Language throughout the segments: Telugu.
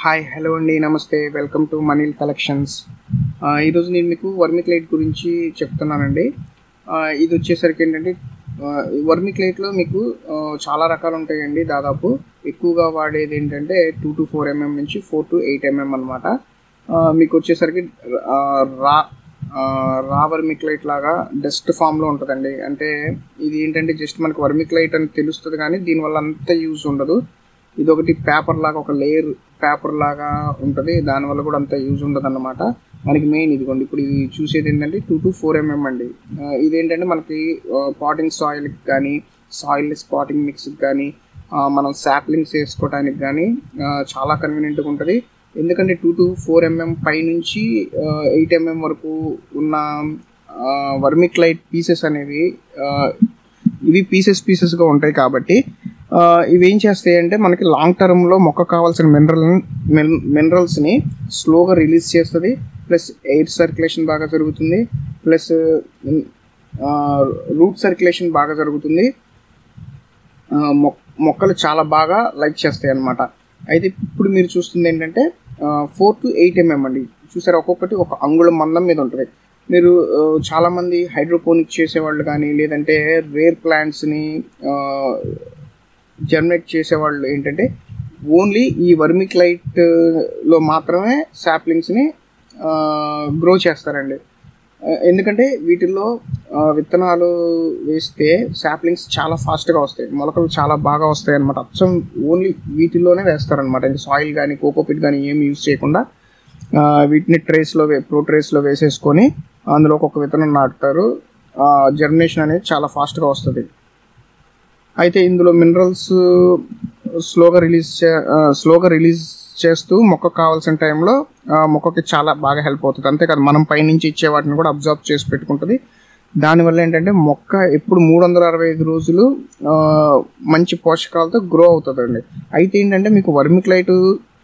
హాయ్ హలో అండి నమస్తే వెల్కమ్ టు మనీల్ కలెక్షన్స్ ఆ, ఈరోజు నేను మీకు వర్మిక్లైట్ గురించి చెప్తున్నానండి ఆ, ఇది వచ్చేసరికి ఏంటంటే వర్మిక్లైట్లో మీకు ఆ, చాలా రకాలు ఉంటాయండి దాదాపు ఎక్కువగా వాడేది ఏంటంటే టూ టు ఫోర్ ఎంఎం నుంచి ఫోర్ టు ఎయిట్ ఎంఎం అనమాట మీకు వచ్చేసరికి ఆ, రా ఆ, రా వర్మిక్లైట్ లాగా డస్ట్ ఫామ్లో ఉంటుందండి అంటే ఇది ఏంటంటే జస్ట్ మనకు వర్మిక్లైట్ అని తెలుస్తుంది కానీ దీనివల్ల అంత యూజ్ ఉండదు ఇది ఒకటి పేపర్ లాగా ఒక లేయర్ పేపర్ లాగా ఉంటుంది దానివల్ల కూడా అంత యూజ్ ఉండదు అన్నమాట మనకి మెయిన్ ఇదిగోండి ఇప్పుడు ఇది చూసేది ఏంటంటే టూ టు ఫోర్ ఎంఎం అండి ఆ, ఇదేంటంటే మనకి పాటింగ్ సాయిల్కి కానీ సాయిల్ స్పాటింగ్ మిక్స్కి కానీ ఆ, మనం శాప్లింగ్స్ వేసుకోవడానికి కానీ ఆ, చాలా కన్వీనియంట్గా ఉంటుంది ఎందుకంటే టూ టు ఫోర్ ఎంఎం పై నుంచి ఎయిట్ ఎంఎం వరకు ఉన్న వర్మిక్లైట్ పీసెస్ అనేవి ఆ, ఇవి పీసెస్ పీసెస్గా ఉంటాయి కాబట్టి ఆ, ఇవి ఏం చేస్తాయి అంటే మనకి లాంగ్ టర్మ్లో మొక్క కావాల్సిన మినరల్ మినరల్స్ని స్లోగా రిలీజ్ చేస్తుంది ప్లస్ ఎయిర్ సర్క్యులేషన్ బాగా జరుగుతుంది ప్లస్ రూట్ సర్క్యులేషన్ బాగా జరుగుతుంది ఆ, మొ- మొక్కలు చాలా బాగా లైక్ చేస్తాయి అన్నమాట అయితే ఇప్పుడు మీరు చూస్తుంది ఏంటంటే ఫోర్ టు ఎయిట్ ఎంఎం అండి చూసారా ఒక్కొక్కటి ఒక అంగుళం మందం మీద ఉంటుంది మీరు ఆ, చాలామంది హైడ్రోపోనిక్ చేసేవాళ్ళు కానీ లేదంటే రేర్ ప్లాంట్స్ని జర్మినేట్ చేసేవాళ్ళు ఏంటంటే ఓన్లీ ఈ వర్మిక్లైట్ లో మాత్రమే సాప్లింగ్స్ని గ్రో చేస్తారండి ఆ, ఎందుకంటే వీటిల్లో ఆ, విత్తనాలు వేస్తే సాప్లింగ్స్ చాలా ఫాస్ట్గా వస్తాయి మొలకలు చాలా బాగా వస్తాయి అనమాట అచ్చం ఓన్లీ వీటిల్లోనే వేస్తారనమాట ఇంకా సాయిల్ కానీ కోకోపిట్ కానీ ఏం యూజ్ చేయకుండా ఆ, వీటిని ట్రేస్లో వే ప్రో ట్రేస్లో వేసేసుకొని అందులో ఒక్కొక్క విత్తనం నాటుతారు జర్మినేషన్ అనేది చాలా ఫాస్ట్గా వస్తుంది అయితే ఇందులో మినరల్స్ స్లోగా రిలీజ్ స్లోగా రిలీజ్ చేస్తూ మొక్కకు కావాల్సిన టైంలో మొక్కకి చాలా బాగా హెల్ప్ అవుతుంది అంతేకాదు మనం పైనుంచి ఇచ్చే వాటిని కూడా అబ్జర్వ్ చేసి పెట్టుకుంటుంది దానివల్ల ఏంటంటే మొక్క ఎప్పుడు మూడు వందల అరవై ఐదు రోజులు ఆ, మంచి పోషకాలతో గ్రో అవుతుందండి అయితే ఏంటంటే మీకు వర్మిక్లైట్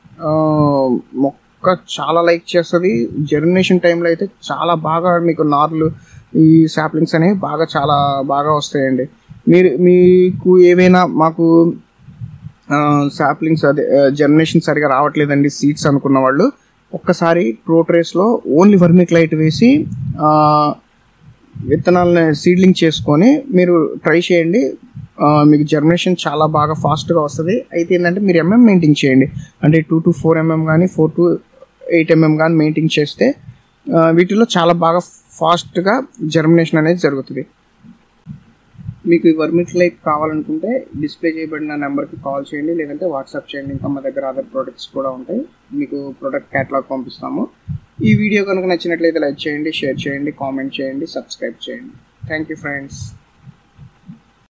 మొక్క చాలా లైక్ చేస్తుంది జర్మినేషన్ టైంలో అయితే చాలా బాగా మీకు నార్లు ఈ సాప్లింగ్స్ అనేవి బాగా చాలా బాగా వస్తాయండి మీరు మీకు ఏవైనా మాకు సాప్లింగ్స్ అదే జర్మినేషన్ సరిగా రావట్లేదండి సీడ్స్ అనుకున్న వాళ్ళు ఒక్కసారి ప్రోట్రేస్లో ఓన్లీ వర్మిక్లైట్ వేసి ఆ, విత్తనాలను సీడ్లింగ్ చేసుకొని మీరు ట్రై చేయండి ఆ, మీకు జర్మినేషన్ చాలా బాగా ఫాస్ట్గా వస్తుంది అయితే ఏంటంటే మీరు ఎంఎం మెయింటైన్ చేయండి అంటే టూ టు ఫోర్ ఎంఎం కానీ ఫోర్ టు ఎయిట్ ఎంఎం కానీ మెయింటైన్ చేస్తే ఆ, వీటిలో చాలా బాగా ఫాస్ట్గా జర్మినేషన్ అనేది జరుగుతుంది మీకు ఈ వర్మిక్లైట్ కావాలనుకుంటే డిస్ప్లే చేయబడిన నెంబర్కి కాల్ చేయండి లేదంటే వాట్సాప్ చేయండి ఇంకా మా దగ్గర అదర్ ప్రోడక్ట్స్ కూడా ఉంటాయి మీకు ప్రోడక్ట్ క్యాటలాగ్ పంపిస్తాము ఈ వీడియో కనుక నచ్చినట్లయితే లైక్ చేయండి షేర్ చేయండి కామెంట్ చేయండి సబ్స్క్రైబ్ చేయండి థ్యాంక్ యూ ఫ్రెండ్స్